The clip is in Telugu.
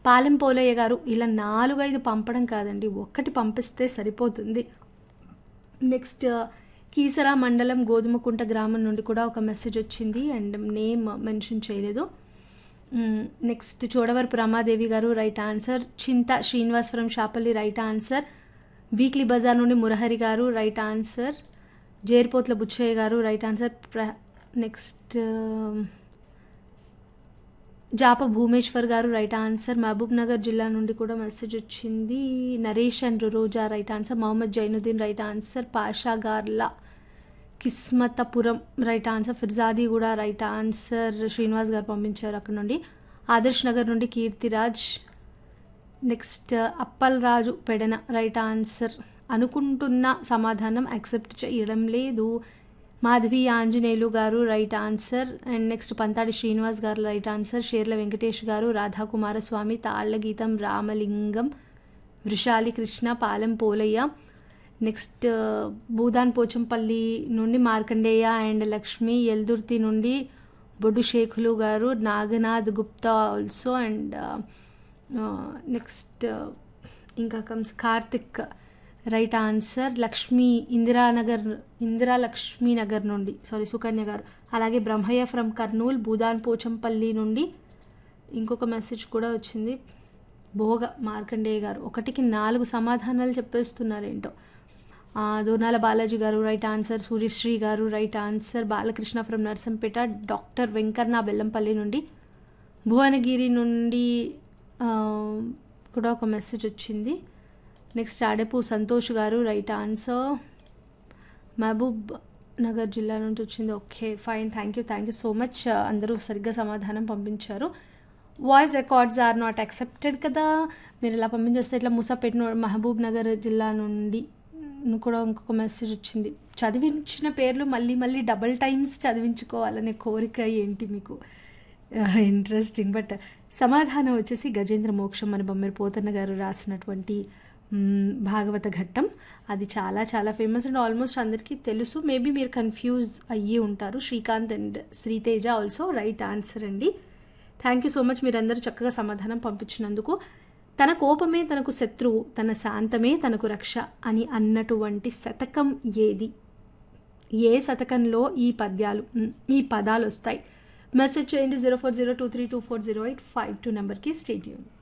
పాలెం పోలయ్య గారు ఇలా నాలుగైదు పంపడం కాదండి ఒక్కటి పంపిస్తే సరిపోతుంది నెక్స్ట్ కీసరా మండలం గోధుమకుంట గ్రామం నుండి కూడా ఒక మెసేజ్ వచ్చింది అండ్ నేమ్ మెన్షన్ చేయలేదు next Chodavarapu Ramadevi garu right answer Chinta Srinivasapuram Shapalli right answer weekly bazaar నుండి Murahari garu right answer Jerpotla Buchaiah garu right answer ప్ర నెక్స్ట్ జాప భూమేశ్వర్ గారు రైట్ ఆన్సర్ మహబూబ్ నగర్ జిల్లా నుండి కూడా మెసేజ్ వచ్చింది Naresh and Roja right answer Mohammed Zainuddin right answer Pasha Garla Kismatpuram right answer Firjadi కూడా రైట్ ఆన్సర్ శ్రీనివాస్ గారు పంపించారు అక్కడ నుండి ఆదర్శ్ నగర్ నుండి Keertiraj next Appal Raju Pedana right answer అనుకుంటున్న సమాధానం యాక్సెప్ట్ చేయడం లేదు Madhavi Anjaneyulu garu right answer and next Panthadi Srinivas garu right answer Sherla Venkatesh garu Radhakumaraswamy Talla Geetham Ramalingam Vrushali Krishna Palem Polaiah next Bhoodan Pochampalli నుండి మార్కండేయ అండ్ లక్ష్మి ఎల్దుర్తి నుండి Boddu Shekhulu garu Naganath Gupta also and next ఇంకా comes Karthik right answer Lakshmi Indiranagar Indira Lakshmi Nagar నుండి సారీ సుకన్య గారు అలాగే బ్రహ్మయ్య ఫ్రమ్ కర్నూల్ భూదాన్ పోచంపల్లి నుండి ఇంకొక మెసేజ్ కూడా వచ్చింది భోగ మార్కండేయ గారు ఒకటికి నాలుగు సమాధానాలు చెప్పేస్తున్నారు ఏంటో దోనాల బాలాజీ గారు right answer Suryasri garu right answer Balakrishna from Narsampet doctor Venkanna Bellampalli నుండి భువనగిరి నుండి కూడా ఒక మెసేజ్ వచ్చింది నెక్స్ట్ ఆడపు సంతోష్ గారు రైట్ ఆన్సర్ మహబూబ్ నగర్ జిల్లా నుంచి వచ్చింది okay fine thank you thank you so much అందరూ సరిగ్గా సమాధానం పంపించారు voice records are not accepted కదా మీరు ఇలా పంపించేస్తే ఇట్లా ముసాపేట మహబూబ్ నగర్ జిల్లా నుండి కూడా ఇంకొక మెసేజ్ వచ్చింది చదివించిన పేర్లు మళ్ళీ మళ్ళీ డబల్ టైమ్స్ చదివించుకోవాలనే కోరిక ఏంటి మీకు ఇంట్రెస్టింగ్ బట్ సమాధానం వచ్చేసి గజేంద్ర మోక్షం మన బొమ్మెర పోతన్న గారు రాసినటువంటి భాగవత ఘట్టం అది చాలా చాలా ఫేమస్ అండ్ ఆల్మోస్ట్ అందరికీ తెలుసు మేబీ మీరు కన్ఫ్యూజ్ అయ్యి ఉంటారు Srikanth and Sriteja also right answer అండి థ్యాంక్ యూ సో మచ్ మీరందరూ చక్కగా సమాధానం పంపించినందుకు తన కోపమే తనకు శత్రువు తన శాంతమే తనకు రక్ష అని అన్నటువంటి శతకం ఏది ఏ శతకంలో ఈ పద్యాలు ఈ పదాలు వస్తాయి మెసేజ్ చేయండి zero four zero two three two four zero eight five two నెంబర్కి స్టేట్యూన్